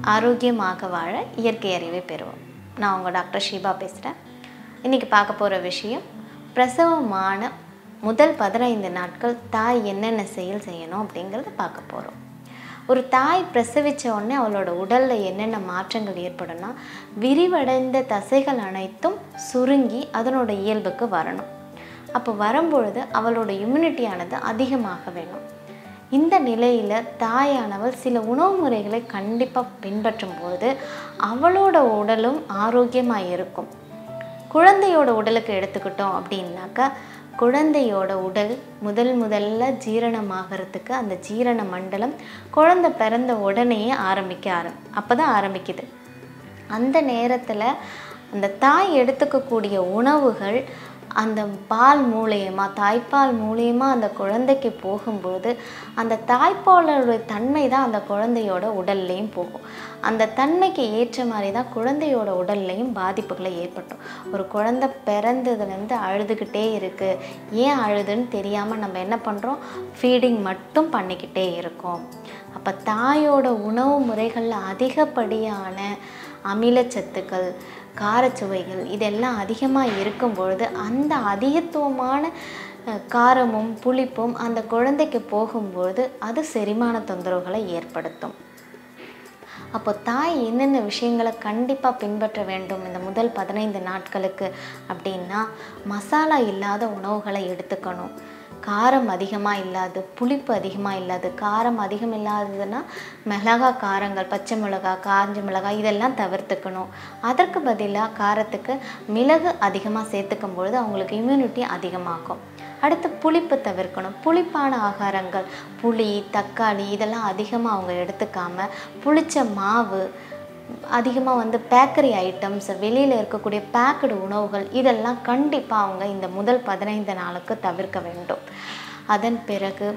ஆரோக்கியமாக வாழ இயற்கை அறிவை பெறுவோம் நான் உங்கள் டாக்டர் ஷீபா பேசுகிறேன் இன்றைக்கி பார்க்க போகிற விஷயம் பிரசவமான முதல் பதினைந்து நாட்கள் தாய் என்னென்ன செயல் செய்யணும் அப்படிங்கிறத பார்க்க போகிறோம் ஒரு தாய் பிரசவித்த உடனே அவளோட உடலில் என்னென்ன மாற்றங்கள் ஏற்படும்னா விரிவடைந்த தசைகள் அனைத்தும் சுருங்கி அதனோட இயல்புக்கு வரணும் அப்போ வரும்பொழுது அவளோட இம்யூனிட்டியானது அதிகமாக வேணும் இந்த நிலையில் தாயானவள் சில உணவு முறைகளை கண்டிப்பாக பின்பற்றும் பொழுது அவளோட உடலும் ஆரோக்கியமாக இருக்கும் குழந்தையோட உடலுக்கு எடுத்துக்கிட்டோம் அப்படின்னாக்கா குழந்தையோட உடல் முதல் முதல்ல ஜீரணமாகறதுக்கு அந்த ஜீரண மண்டலம் குழந்தை பிறந்த உடனேயே ஆரம்பிக்க ஆரம் அப்போ தான் ஆரம்பிக்குது அந்த நேரத்தில் அந்த தாய் எடுத்துக்கக்கூடிய உணவுகள் அந்த பால் மூலியமா தாய்ப்பால் மூலியமா அந்த குழந்தைக்கு போகும்போது அந்த தாய்ப்பாலோட தன்மை தான் அந்த குழந்தையோட உடல்லையும் போகும் அந்த தன்மைக்கு ஏற்ற மாதிரி தான் குழந்தையோட உடல்லையும் பாதிப்புகளை ஏற்பட்டோம் ஒரு குழந்தை பிறந்ததுலேருந்து அழுதுகிட்டே இருக்குது ஏன் அழுதுன்னு தெரியாமல் நம்ம என்ன பண்ணுறோம் ஃபீடிங் மட்டும் பண்ணிக்கிட்டே இருக்கோம் அப்போ தாயோட உணவு முறைகளில் அதிகப்படியான அமிலச்சத்துக்கள் காரச்சுவைகள் இதெல்லாம் அதிகமாக இருக்கும் பொழுது அந்த அதிகத்துவமான அஹ், காரமும் புளிப்பும் அந்த குழந்தைக்கு போகும்பொழுது அது செரிமான தொந்தரவுகளை ஏற்படுத்தும் அப்போ தாய் என்னென்ன விஷயங்களை கண்டிப்பாக பின்பற்ற வேண்டும் இந்த முதல் பதினைந்து நாட்களுக்கு அப்படின்னா மசாலா இல்லாத உணவுகளை எடுத்துக்கணும் காரம் அதிகமாக இல்லாது புளிப்பு அதிகமாக இல்லாது காரம் அதிகம் இல்லாததுன்னா மிளகா காரங்கள் பச்சை மிளகா காஞ்ச மிளகாய் இதெல்லாம் தவிர்த்துக்கணும் அதற்கு பதிலாக காரத்துக்கு மிளகு அதிகமாக சேர்த்துக்கும் பொழுது அவங்களுக்கு இம்யூனிட்டி அதிகமாகும் அடுத்து புளிப்பு தவிர்க்கணும் புளிப்பான ஆகாரங்கள் புளி தக்காளி இதெல்லாம் அதிகமாக அவங்க எடுத்துக்காம புளிச்ச மாவு அதிகமாக வந்து பேக்கரி ஐட்டம்ஸ் வெளியில் இருக்கக்கூடிய பேக்கடு உணவுகள் இதெல்லாம் கண்டிப்பாக அவங்க இந்த முதல் பதினைந்து நாளுக்கு தவிர்க்க வேண்டும் அதன் பிறகு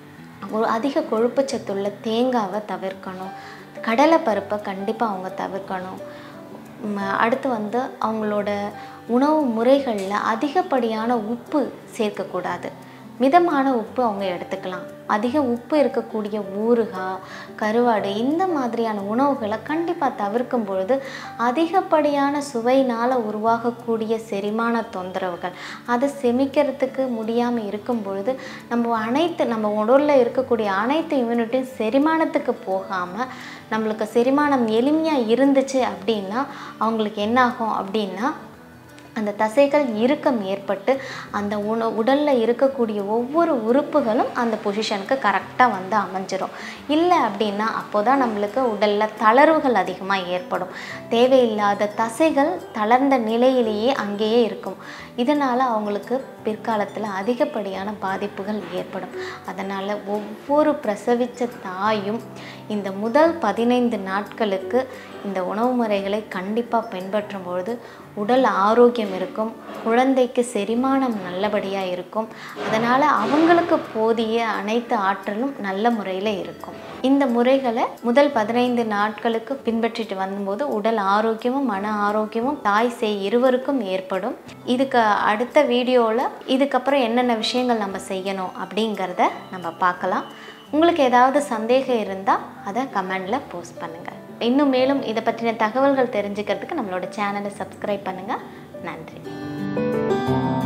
ஒரு அதிக கொழுப்புச்சத்துள்ள தேங்காவை தவிர்க்கணும் கடலை பருப்பை கண்டிப்பாக அவங்க தவிர்க்கணும் ம், அடுத்து வந்து அவங்களோட உணவு முறைகளில் அதிகப்படியான உப்பு சேர்க்கக்கூடாது மிதமான உப்பு அவங்க எடுத்துக்கலாம் அதிக உப்பு இருக்கக்கூடிய ஊறுகாய் கருவாடு இந்த மாதிரியான உணவுகளை கண்டிப்பாக தவிர்க்கும் பொழுது அதிகப்படியான சுவையினால் உருவாகக்கூடிய செரிமான தொந்தரவுகள் அதை செமிக்கிறதுக்கு முடியாமல் இருக்கும் பொழுது நம்ம அனைத்து நம்ம உடலில் இருக்கக்கூடிய அனைத்து யூனிட்டையும் செரிமானத்துக்கு போகாமல் நம்மளுக்கு செரிமானம் எளிமையாக இருந்துச்சு அப்படின்னா அவங்களுக்கு என்ன ஆகும் அப்படின்னா அந்த தசைகள் இறுக்கம் ஏற்பட்டு அந்த உண உடலில் இருக்கக்கூடிய ஒவ்வொரு உறுப்புகளும் அந்த பொசிஷனுக்கு கரெக்டாக வந்து அமைஞ்சிரும் இல்லை அப்படின்னா அப்போ தான் நம்மளுக்கு உடலில் தளர்வுகள் அதிகமாக ஏற்படும் தேவையில்லாத தசைகள் தளர்ந்த நிலையிலேயே அங்கேயே இருக்கும் இதனால் அவங்களுக்கு பிற்காலத்தில் அதிகப்படியான பாதிப்புகள் ஏற்படும் அதனால் ஒவ்வொரு பிரசவித்த தாயும் இந்த முதல் பதினைந்து நாட்களுக்கு இந்த உணவு முறைகளை கண்டிப்பாக பின்பற்றும் பொழுது உடல் ஆரோக்கியம் இருக்கும் குழந்தைக்கு செரிமானம் நல்லபடியாக இருக்கும் அதனால் அவங்களுக்கு போதிய அனைத்து ஆற்றலும் நல்ல முறையில் இருக்கும் இந்த முறைகளை முதல் பதினைந்து நாட்களுக்கு பின்பற்றிட்டு வந்தபோது உடல் ஆரோக்கியமும் மன ஆரோக்கியமும் தாய் சேய் இருவருக்கும் ஏற்படும் இதுக்கு அடுத்த வீடியோவில் இதுக்கப்புறம் என்னென்ன விஷயங்கள் நம்ம செய்யணும் அப்படிங்கிறத நம்ம பார்க்கலாம் உங்களுக்கு ஏதாவது சந்தேகம் இருந்தால் அதை கமெண்டில் போஸ்ட் பண்ணுங்கள் இன்னும் மேலும் இதை பற்றின தகவல்கள் தெரிஞ்சுக்கிறதுக்கு நம்மளோட சேனலை சப்ஸ்கிரைப் பண்ணுங்கள் நன்றி